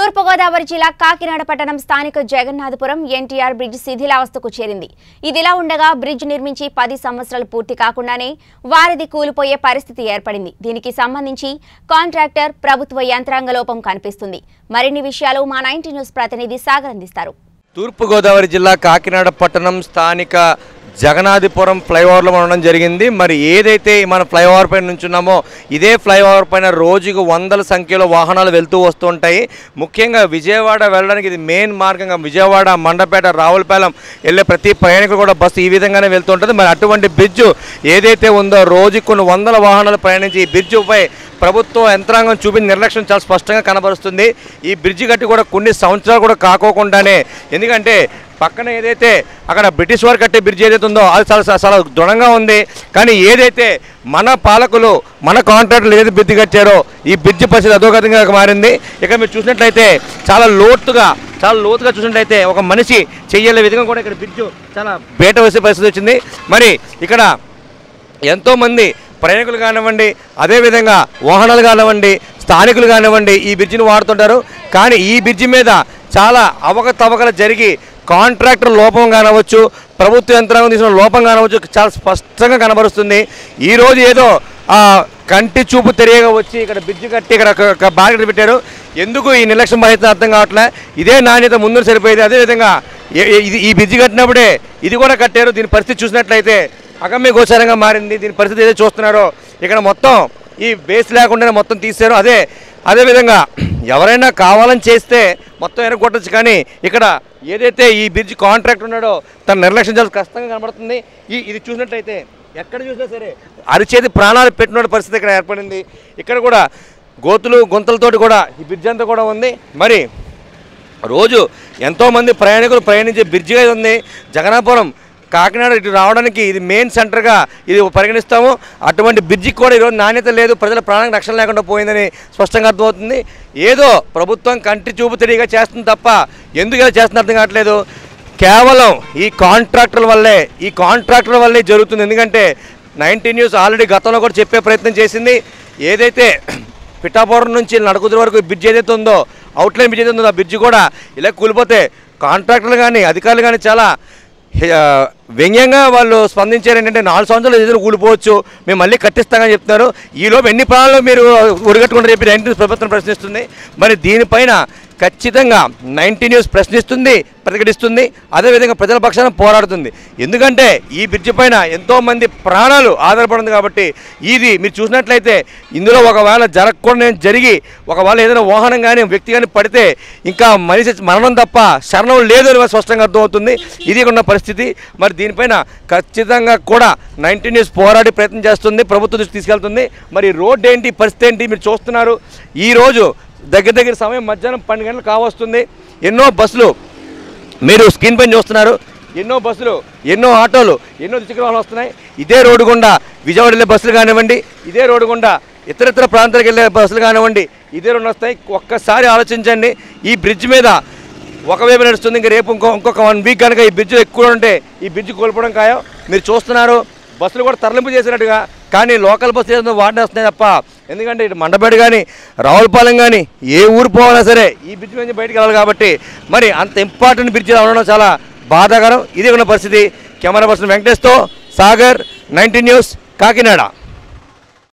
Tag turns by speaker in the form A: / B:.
A: తూర్పుగోదావరి జిల్లా కాకినాడ పట్టణం స్థానిక జగన్నాథపురం ఎన్టీఆర్ బ్రిడ్జ్ శిథిలావస్థకు చేరింది ఇదిలా ఉండగా బ్రిడ్జ్ నిర్మించి పది సంవత్సరాలు పూర్తి కాకుండానే వారిది కూలిపోయే పరిస్థితి ఏర్పడింది దీనికి సంబంధించి కాంట్రాక్టర్ ప్రభుత్వ యంత్రాంగ లోపం కనిపిస్తుంది మరిన్ని విషయాలు మా నైన్టీ న్యూస్ ప్రతినిధి సాగర్ అందిస్తారు
B: తూర్పుగోదావరి జిల్లా కాకినాడ పట్టణం స్థానిక జగన్నాథపురం ఫ్లైఓవర్లో మనం ఉండడం జరిగింది మరి ఏదైతే మన ఫ్లైఓవర్ పైన నుంచున్నామో ఇదే ఫ్లైఓవర్ పైన రోజుకు వందల సంఖ్యలో వాహనాలు వెళ్తూ వస్తూ ఉంటాయి ముఖ్యంగా విజయవాడ వెళ్ళడానికి ఇది మెయిన్ మార్గంగా విజయవాడ మండపేట రావులపాలెం వెళ్ళే ప్రతి ప్రయాణికులు కూడా బస్సు ఈ విధంగానే వెళ్తూ ఉంటుంది మరి అటువంటి బ్రిడ్జు ఏదైతే ఉందో రోజుకు కొన్ని వందల వాహనాలు ప్రయాణించి ఈ బ్రిడ్జుపై ప్రభుత్వ యంత్రాంగం చూపిన నిర్లక్ష్యం చాలా స్పష్టంగా కనబరుస్తుంది ఈ బ్రిడ్జి కట్టి కూడా కొన్ని సంవత్సరాలు కూడా కాకోకుండానే ఎందుకంటే పక్కన ఏదైతే అక్కడ బ్రిటిష్ వారు కట్టే బ్రిడ్జ్ ఏదైతే ఉందో అది చాలా చాలా దృఢంగా ఉంది కానీ ఏదైతే మన పాలకులు మన కాంట్రాక్టర్లు ఏదైతే బ్రిడ్జి కట్టారో ఈ బ్రిడ్జి పరిస్థితి అధోగతంగా మారింది ఇక మీరు చూసినట్లయితే చాలా లోతుగా చాలా లోతుగా చూసినట్లయితే ఒక మనిషి చెయ్యలే విధంగా కూడా ఇక్కడ బ్రిడ్జ్ చాలా బేట వేసే పరిస్థితి వచ్చింది మరి ఇక్కడ ఎంతోమంది ప్రయాణికులు కానివ్వండి అదేవిధంగా వాహనాలు కానివ్వండి స్థానికులు కానివ్వండి ఈ బ్రిడ్జిని వాడుతుంటారు కానీ ఈ బ్రిడ్జి మీద చాలా అవకతవకలు జరిగి కాంట్రాక్టర్ లోపం కానవచ్చు ప్రభుత్వ యంత్రాంగం తీసిన లోపం కానవచ్చు చాలా స్పష్టంగా కనబరుస్తుంది ఈరోజు ఏదో ఆ, కంటి చూపు తెలియగా వచ్చి ఇక్కడ బ్రిడ్జి కట్టి ఇక్కడ ఒక- ఒక బార్గెట్ పెట్టారు ఎందుకు ఈ నిర్లక్ష్యం వహిస్తున్న అర్థం కావట్లే ఇదే నాణ్యత ముందు సరిపోయేది అదేవిధంగా ఏ- ఏ- ఇది ఈ బ్రిడ్జి కట్టినప్పుడే ఇది కూడా కట్టారు దీని పరిస్థితి చూసినట్లయితే అగమ్య గోచరంగా మారింది దీని పరిస్థితి ఏదైతే చూస్తున్నారో ఇక్కడ మొత్తం ఈ బేస్ లేకుండానే మొత్తం తీశారు అదే అదేవిధంగా ఎవరైనా కావాలని చేస్తే మొత్తం ఎరగొట్టచ్చు కానీ ఇక్కడ ఏదైతే ఈ బ్రిడ్జ్ కాంట్రాక్ట్ ఉన్నాడో తన నిర్లక్ష్యం చాలా కష్టంగా కనబడుతుంది ఈ ఇది చూసినట్లయితే ఎక్కడ చూసినా సరే అరిచేది ప్రాణాలు పెట్టిన పరిస్థితి ఇక్కడ ఏర్పడింది ఇక్కడ కూడా గోతులు గుంతలతోటి కూడా ఈ బ్రిడ్జ్ అంతా కూడా ఉంది మరి రోజు ఎంతోమంది ప్రయాణికులు ప్రయాణించే బ్రిడ్జిగా ఇది ఉంది జగన్నాపురం కాకినాడ ఇటు రావడానికి ఇది మెయిన్ సెంటర్గా ఇది పరిగణిస్తాము అటువంటి బ్రిడ్జికి కూడా ఈరోజు నాణ్యత లేదు ప్రజల ప్రాణానికి రక్షణ లేకుండా పోయిందని స్పష్టంగా అర్థమవుతుంది ఏదో ప్రభుత్వం కంటి చూపు తెలియగా చేస్తుంది తప్ప ఎందుకు ఇలా చేస్తుంది అర్థం కావట్లేదు కేవలం ఈ కాంట్రాక్టర్ల వల్లే ఈ కాంట్రాక్టర్ల వల్లే జరుగుతుంది ఎందుకంటే నైన్టీ న్యూస్ ఆల్రెడీ గతంలో కూడా చెప్పే ప్రయత్నం చేసింది ఏదైతే పిఠాపురం నుంచి నడుకుదురు వరకు ఈ బ్రిడ్జ్ ఏదైతే ఉందో అవుట్లైన్ బ్రిడ్జ్ ఏదైతే ఉందో ఆ బ్రిడ్జ్ కూడా ఇలా కూలిపోతే కాంట్రాక్టర్లు కానీ అధికారులు కానీ చాలా హె- ఆ, వ్యంగ్యంగా వాళ్ళు స్పందించారు ఏంటంటే నాలుగు సంవత్సరాలు ఎదురు కూలిపోవచ్చు మేము మళ్ళీ కట్టిస్తామని చెప్తున్నారు ఈలోపు ఎన్ని ప్రాణాలు మీరు ఉరిగట్టుకుంటారు చెప్పి నైన్టీ ప్రభుత్వం ప్రశ్నిస్తుంది మరి దీనిపైన ఖచ్చితంగా నైన్టీ న్యూస్ ప్రశ్నిస్తుంది ప్రతిఘటిస్తుంది అదేవిధంగా ప్రజల పక్షాన పోరాడుతుంది ఎందుకంటే ఈ బ్రిడ్జి పైన ఎంతోమంది ప్రాణాలు ఆధారపడింది కాబట్టి ఇది మీరు చూసినట్లయితే ఇందులో ఒకవేళ జరగకుండా జరిగి ఒకవేళ ఏదైనా వాహనం కానీ వ్యక్తి కానీ పడితే ఇంకా మనిషి మరణం తప్ప శరణం లేదు అని స్పష్టంగా అర్థమవుతుంది ఇది ఉన్న పరిస్థితి మరి దీనిపైన ఖచ్చితంగా కూడా నైన్టీ న్యూస్ పోరాడి ప్రయత్నం చేస్తుంది ప్రభుత్వం దృష్టి తీసుకెళ్తుంది మరి రోడ్ ఏంటి పరిస్థితి ఏంటి మీరు చూస్తున్నారు ఈరోజు దగ్గర దగ్గర సమయం మధ్యాహ్నం పన్నెండు గంటలు కావస్తుంది ఎన్నో బస్సులు మీరు స్క్రీన్ పైన చూస్తున్నారు ఎన్నో బస్సులు ఎన్నో ఆటోలు ఎన్నో ద్విచక్ర వాహనాలు వస్తున్నాయి ఇదే రోడ్డు గుండా విజయవాడ వెళ్ళే బస్సులు కానివ్వండి ఇదే రోడ్డు గుండా ఇతర ఇతర ప్రాంతాలకు వెళ్ళే బస్సులు కానివ్వండి ఇదే రోడ్డు వస్తాయి ఒక్కసారి ఆలోచించండి ఈ బ్రిడ్జ్ మీద ఒకవైపు నడుస్తుంది ఇంకా రేపు ఇంకో ఇంకొక వన్ వీక్ కనుక ఈ బ్రిడ్జ్ ఎక్కువ ఉంటే ఈ బ్రిడ్జ్ కోల్పోవడం ఖాయం మీరు చూస్తున్నారు బస్సులు కూడా తరలింపు చేసినట్టుగా కానీ లోకల్ బస్సు ఏదో వాడినేస్తున్నాయి తప్ప ఎందుకంటే ఇటు మండపేట కానీ రావులపాలెం కానీ ఏ ఊరు పోవాలన్నా సరే ఈ బ్రిడ్జ్ నుంచి బయటికి వెళ్ళాలి కాబట్టి మరి అంత ఇంపార్టెంట్ బ్రిడ్జ్ ఉండడం చాలా బాధాకరం ఇది ఉన్న పరిస్థితి కెమెరా పర్సన్ వెంకటేష్తో సాగర్ నైన్టీ న్యూస్ కాకినాడ